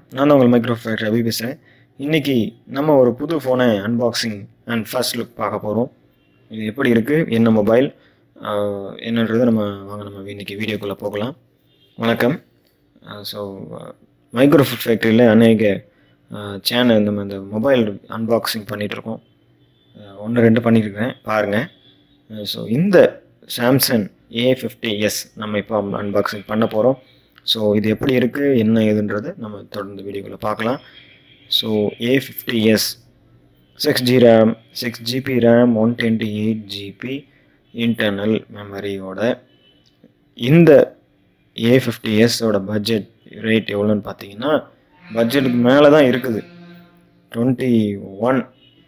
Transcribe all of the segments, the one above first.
நான் தான் உங்கள் மைக்ரோ ஃபேக்டரி அபி பேசுகிறேன் இன்றைக்கி நம்ம ஒரு புது ஃபோனை அன்பாக்சிங் அண்ட் ஃபர்ஸ்ட் லுக் பார்க்க போகிறோம் இது எப்படி இருக்குது என்ன மொபைல் என்னன்றதை நம்ம வாங்க நம்ம இன்றைக்கி வீடியோக்குள்ளே போகலாம் வணக்கம் ஸோ மைக்ரோ ஃபுட் ஃபேக்ட்ரியில் அநேக சேனல் நம்ம இந்த மொபைல் அன்பாக்சிங் பண்ணிகிட்ருக்கோம் ஒன்று ரெண்டு பண்ணியிருக்கிறேன் பாருங்கள் ஸோ இந்த சாம்சங் ஏ ஃபிஃப்டி எஸ் நம்ம இப்போ அன்பாக்சிங் பண்ண போகிறோம் ஸோ இது எப்படி இருக்குது என்ன ஏதுன்றது நம்ம தொடர்ந்து வீடியோக்குள்ளே பார்க்கலாம் so A fifty S six G RAM six GB RAM one twenty eight GB internal மெமரியோட இந்த ஏ ஃபிஃப்டி எஸ்ஸோட பட்ஜெட் ரேட் எவ்வளோன்னு பார்த்தீங்கன்னா பட்ஜெட்டுக்கு மேலே தான் இருக்குது டுவெண்ட்டி ஒன்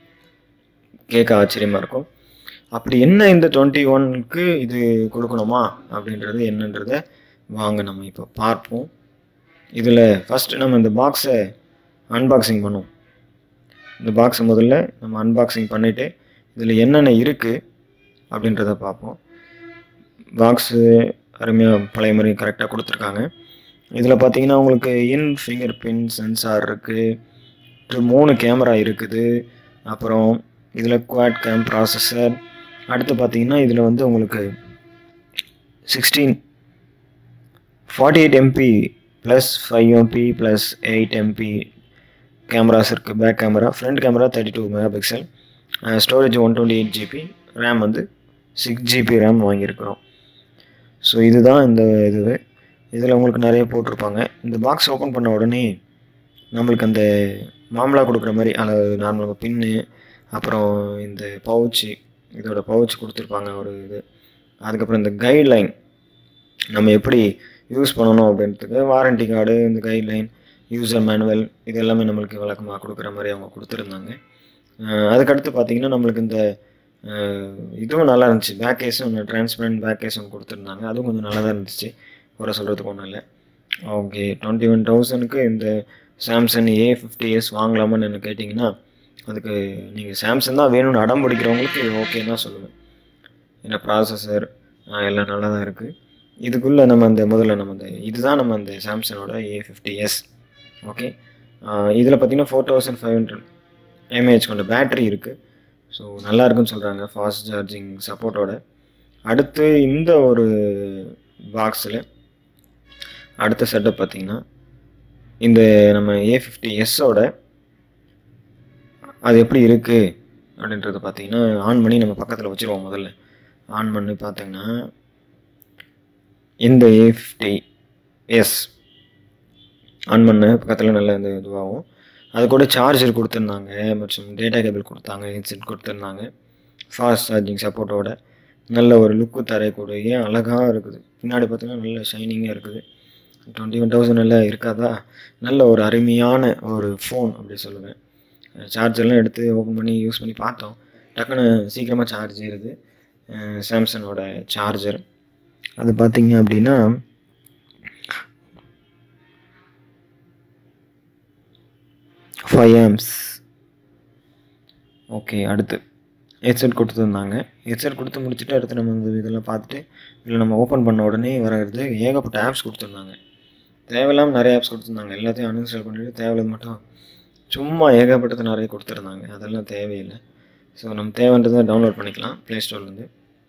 கேட்க ஆச்சரியமாக இருக்கும் அப்படி என்ன இந்த டுவெண்ட்டி ஒன்க்கு இது கொடுக்கணுமா அப்படின்றது என்னன்றதை வாங்க நம்ம இப்போ பார்ப்போம் இதில் ஃபஸ்ட்டு நம்ம இந்த பாக்ஸை அன்பாக்சிங் பண்ணுவோம் இந்த பாக்ஸை முதல்ல நம்ம அன்பாக்சிங் பண்ணிவிட்டு இதில் என்னென்ன இருக்குது அப்படின்றத பார்ப்போம் பாக்ஸு அருமையாக பழைய மாதிரி கரெக்டாக கொடுத்துருக்காங்க இதில் பார்த்தீங்கன்னா உங்களுக்கு இன் ஃபிங்கர் பின் சென்சார் இருக்குது மூணு கேமரா இருக்குது அப்புறம் இதில் குவாட் கேம் ப்ராசஸர் அடுத்து பார்த்தீங்கன்னா இதில் வந்து உங்களுக்கு sixteen forty eight MP plus five MP plus eight MP cameras இருக்குது back camera front camera thirty two mega pixel storage one twenty eight GB RAM வந்து சிக்ஸ் ஜிபி ரேம் வாங்கியிருக்கிறோம் so இதுதான் இந்த இது இதில் உங்களுக்கு நிறைய போட்டிருப்பாங்க இந்த பாக்ஸ் ஓப்பன் பண்ண உடனே நம்மளுக்கு அந்த மாமலா கொடுக்குற மாதிரி அதாவது நார்மலாக பின்னு அப்புறம் இந்த பவுச்சு இதோட பவுச் கொடுத்துருப்பாங்க ஒரு இது அதுக்கப்புறம் இந்த கைட்லைன் நம்ம எப்படி யூஸ் பண்ணணும் அப்படின்றதுக்கு வாரண்டி கார்டு இந்த கைட்லைன் யூசர் மேனுவல் இது எல்லாமே நம்மளுக்கு விளக்கமாக கொடுக்குற மாதிரி அவங்க கொடுத்துருந்தாங்க அதுக்கடுத்து பார்த்திங்கன்னா நம்மளுக்கு இந்த இதுவும் நல்லா இருந்துச்சு பேக் கேஸும் ஒன்று டிரான்ஸ்பரண்ட் பேக் கேஸ் ஒன்று கொடுத்துருந்தாங்க அதுவும் கொஞ்சம் நல்லா தான் இருந்துச்சு குறை சொல்கிறதுக்கு ஒன்றும் இல்லை ஓகே டுவெண்ட்டி ஒன் தௌசண்ட்க்கு இந்த சாம்சங் ஏ ஃபிஃப்டி இயர்ஸ் வாங்கலாமான்னு என்ன கேட்டிங்கன்னா அதுக்கு நீங்கள் சாம்சங் தான் வேணும்னு அடம் பிடிக்கிறவங்களுக்கு ஓகே தான் சொல்லுவேன் ஏன்னா ப்ராசஸர் எல்லாம் நல்லா தான் இருக்குது இதுக்குள்ளே நம்ம அந்த முதல்ல நம்ம அந்த இதுதான் நம்ம அந்த சாம்சங்கோட ஏ ஃபிஃப்டி எஸ் ஓகே இதில் பார்த்தீங்கன்னா four thousand five hundred mAh கொண்ட பேட்ரி இருக்குது ஸோ நல்லா இருக்குன்னு சொல்கிறாங்க ஃபாஸ்ட் சார்ஜிங் சப்போர்ட்டோட அடுத்து இந்த ஒரு பாக்ஸில் அடுத்த செட்டப் பார்த்திங்கன்னா இந்த நம்ம ஏ ஃபிஃப்டி எஸ்ஸோட அது எப்படி இருக்குது அப்படின்றத பார்த்தீங்கன்னா ஆன் பண்ணி நம்ம பக்கத்தில் வச்சுருவோம் முதல்ல ஆன் பண்ணி பார்த்தீங்கன்னா இந்த ஏ ஃபிஃப்டி எஸ் ஆன் பண்ண பக்கத்தில் நல்ல இந்த இதுவாகும் அது கூட சார்ஜர் கொடுத்துருந்தாங்க மற்றும் டேட்டா கேபிள் கொடுத்தாங்க ஹெட்செட் கொடுத்துருந்தாங்க ஃபாஸ்ட் சார்ஜிங் சப்போர்ட்டோட நல்ல ஒரு லுக்கு தரக்கூடிய அழகாக இருக்குது பின்னாடி பார்த்தீங்கன்னா நல்ல ஷைனிங்காக இருக்குது டுவெண்ட்டி ஒன் தௌசண்ட் எல்லாம் இருக்காதா நல்ல ஒரு அருமையான ஒரு ஃபோன் அப்படி சொல்லுவேன் சார்ஜர்லாம் எடுத்து ஓப்பன் பண்ணி யூஸ் பண்ணி பார்த்தோம் டக்குன்னு சீக்கிரமாக சார்ஜ் ஏறுது சாம்சங்கோட சார்ஜர் அது பார்த்தீங்க அப்படின்னா ஃபைவ் ஆம்ஸ் ஓகே அடுத்து ஹெட்செட் கொடுத்துருந்தாங்க ஹெட்செட் கொடுத்து முடிச்சுட்டு அடுத்து நம்ம இந்த இதெல்லாம் பார்த்துட்டு இதில் நம்ம ஓப்பன் பண்ண உடனே வர்றது ஏகப்பட்ட ஆப்ஸ் கொடுத்துருந்தாங்க தேவையில்லாமல் நிறைய ஆப்ஸ் கொடுத்துருந்தாங்க எல்லாத்தையும் அன்இன்ஸ்டால் பண்ணிவிட்டு தேவையில்லாத மட்டும் சும்மா ஏகப்பட்டது நிறைய கொடுத்துருந்தாங்க அதெல்லாம் தேவையில்லை ஸோ நம்ம தேவைன்றதை டவுன்லோட் பண்ணிக்கலாம் ப்ளே ஸ்டோர்லேருந்து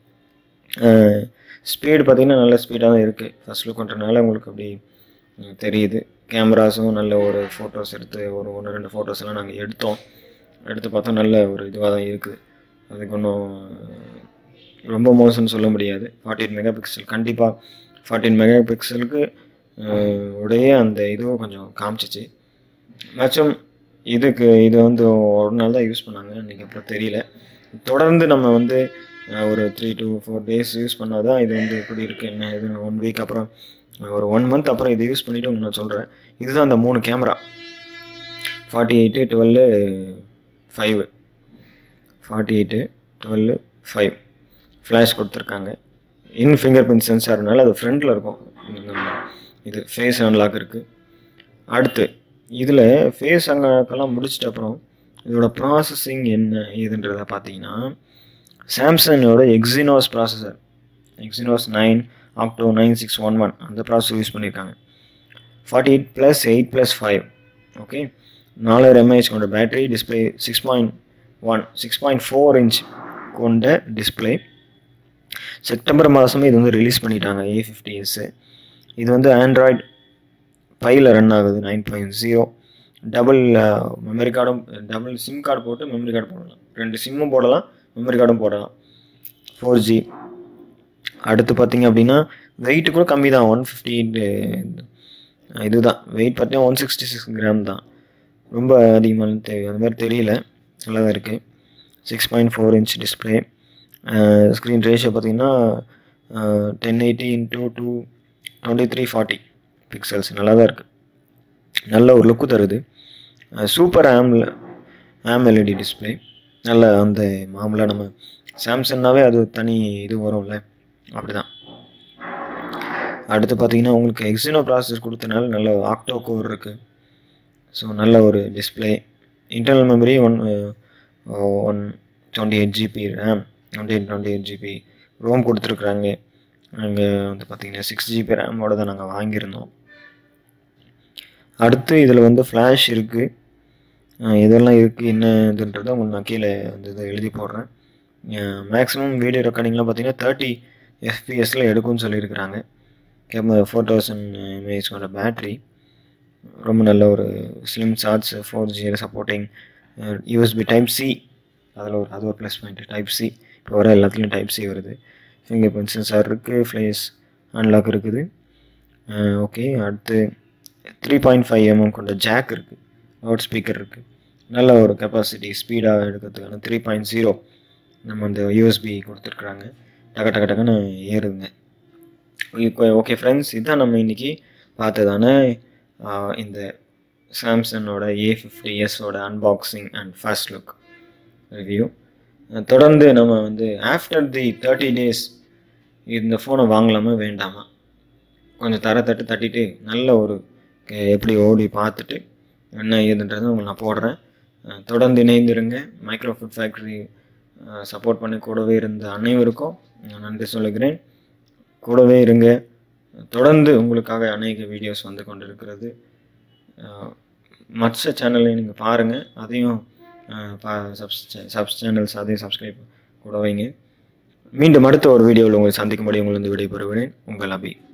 ஸ்பீடு பார்த்திங்கன்னா நல்ல ஸ்பீடாக தான் இருக்குது ஃபஸ்ட் லுக் பண்ணுறதுனால உங்களுக்கு அப்படி தெரியுது கேமராஸும் நல்ல ஒரு ஃபோட்டோஸ் எடுத்து ஒரு ஒன்று ரெண்டு ஃபோட்டோஸ் எல்லாம் நாங்கள் எடுத்தோம் எடுத்து பார்த்தா நல்ல ஒரு இதுவாக தான் இருக்குது அதுக்கு ஒன்றும் ரொம்ப மோசம்னு சொல்ல முடியாது ஃபார்ட்டி எயிட் மெகா பிக்சல் கண்டிப்பாக ஃபார்ட்டின் மெகா பிக்சலுக்கு உடைய அந்த இதுவும் கொஞ்சம் காமிச்சிச்சு மேட்சும் இதுக்கு இது வந்து ஒரு நாள் தான் யூஸ் பண்ணாங்க இன்றைக்கி அப்புறம் தெரியல தொடர்ந்து நம்ம வந்து ஒரு three to four days use பண்ணால் தான் இது வந்து எப்படி இருக்குது என்ன இது ஒன் வீக் அப்புறம் ஒரு ஒன் மந்த் அப்புறம் இதை யூஸ் பண்ணிவிட்டு உங்களுக்கு நான் சொல்கிறேன் இதுதான் அந்த மூணு camera forty eight twelve five forty eight twelve five flash கொடுத்துருக்காங்க இன் ஃபிங்கர் பிரிண்ட் சென்சார்னால அது ஃப்ரண்டில் இருக்கும் நம்ம இது ஃபேஸ் அன்லாக் இருக்குது அடுத்து இதில் ஃபேஸ் அன்லாக்கெல்லாம் முடிச்சிட்ட அப்புறம் இதோட ப்ராசஸிங் என்ன ஏதுன்றதை பார்த்தீங்கன்னா சாம்சங்கோட Exynos processor Exynos nine octa nine six one one அந்த ப்ராசஸர் யூஸ் பண்ணியிருக்காங்க forty eight plus eight plus five okay நாலாயிரம் எம்ஏஹெச் கொண்ட battery display six point one six point four inch கொண்ட டிஸ்பிளே செப்டம்பர் மாதமே இது வந்து ரிலீஸ் பண்ணிட்டாங்க A fifty S இது வந்து ஆண்ட்ராய்டு ஃபைவ்ல ரன் ஆகுது nine point zero double memory கார்டும் டபுள் சிம் கார்டு போட்டு மெமரி கார்டு போடலாம் ரெண்டு சிம்மும் போடலாம் மெமரி கார்டும் போடலாம் ஃபோர் ஜி அடுத்து பார்த்தீங்க அப்படின்னா வெயிட் கூட கம்மி தான் ஒன் ஃபிஃப்டி இதுதான் வெயிட் பார்த்தீங்கன்னா ஒன் சிக்ஸ்டி சிக்ஸ் கிராம் தான் ரொம்ப அதிகமான தேவை அந்த மாதிரி தெரியல நல்லா தான் இருக்குது six point four inch display screen ratio பார்த்தீங்கன்னா ten eighty into two twenty three forty pixels நல்லா தான் இருக்குது நல்ல ஒரு லுக்கு தருது சூப்பர் ஆம்ல ஆம் எல்இடி டிஸ்பிளே நல்ல அந்த மாமூலாக நம்ம சாம்சங்னாவே அது தனி இது வரும்ல அப்படி தான் அடுத்து பார்த்தீங்கன்னா உங்களுக்கு எக்ஸினோ ப்ராசஸர் கொடுத்தனால நல்ல ஆக்டோ கோர் இருக்குது ஸோ நல்ல ஒரு display internal memory one one twenty eight GB RAM twenty eight twenty eight GB ROM கொடுத்துருக்குறாங்க அங்கே வந்து பார்த்திங்கன்னா சிக்ஸ் ஜிபி ரேமோட தான் நாங்கள் வாங்கியிருந்தோம் அடுத்து இதில் வந்து ஃப்ளாஷ் இருக்குது இதெல்லாம் இருக்குது என்ன இதுன்றதை உங்களுக்கு நான் கீழே வந்து இதை எழுதி போடுறேன் மேக்ஸிமம் வீடியோ ரெக்கார்டிங்லாம் பார்த்தீங்கன்னா தேர்ட்டி எஃபிஎஸில் எடுக்கும்னு சொல்லியிருக்கிறாங்க கேமரா ஃபோர் தௌசண்ட் எம்ஏஹெச் கொண்ட பேட்ரி ரொம்ப நல்ல ஒரு ஸ்லிம் சார்ஜ் ஃபோர் ஜியில் சப்போர்ட்டிங் யூஎஸ்பி டைப் சி அதில் ஒரு அது ஒரு ப்ளஸ் பாயிண்ட் டைப் சி இப்போ வர எல்லாத்துலேயும் டைப் சி வருது ஃபிங்கர் பிரிண்ட் சென்சார் இருக்குது ஃப்ளேஸ் அன்லாக் இருக்குது ஓகே அடுத்து த்ரீ பாயிண்ட் ஃபைவ் எம்எம் கொண்ட ஜாக் இருக்குது லவுட் ஸ்பீக்கர் இருக்குது நல்ல ஒரு கெப்பாசிட்டி ஸ்பீடாக எடுக்கிறதுக்கான த்ரீ பாயிண்ட் ஜீரோ நம்ம அந்த யூஎஸ்பி கொடுத்துருக்குறாங்க டக டக டக்குன்னு ஏறுதுங்க ஓகே ஃப்ரெண்ட்ஸ் இதுதான் நம்ம இன்றைக்கி பார்த்ததான இந்த சாம்சங்கோட ஏ ஃபிஃப்டி எஸ்ஸோட unboxing and first look review தொடர்ந்து நம்ம வந்து ஆஃப்டர் தி தேர்ட்டி டேஸ் இந்த ஃபோனை வாங்கலாமா வேண்டாமா கொஞ்சம் தர தட்டு தட்டிட்டு நல்ல ஒரு எப்படி ஓடி பார்த்துட்டு என்ன ஏதுன்றதை உங்களுக்கு நான் போடுறேன் தொடர்ந்து இணைந்திருங்க மைக்ரோ ஃபுட் ஃபேக்ட்ரி சப்போர்ட் பண்ணி கூடவே இருந்த அனைவருக்கும் நான் நன்றி சொல்லுகிறேன் கூடவே இருங்க தொடர்ந்து உங்களுக்காக அநேக வீடியோஸ் வந்து கொண்டிருக்கிறது மற்ற சேனல்லையும் நீங்கள் பாருங்கள் அதையும் பா சப்ஸ் சப்ஸ் சேனல்ஸ் அதையும் சப்ஸ்கிரைப் கூட வைங்க மீண்டும் அடுத்த ஒரு வீடியோவில் உங்களை சந்திக்கும்படி உங்களை வந்து விடைபெறுகிறேன் உங்கள் அபி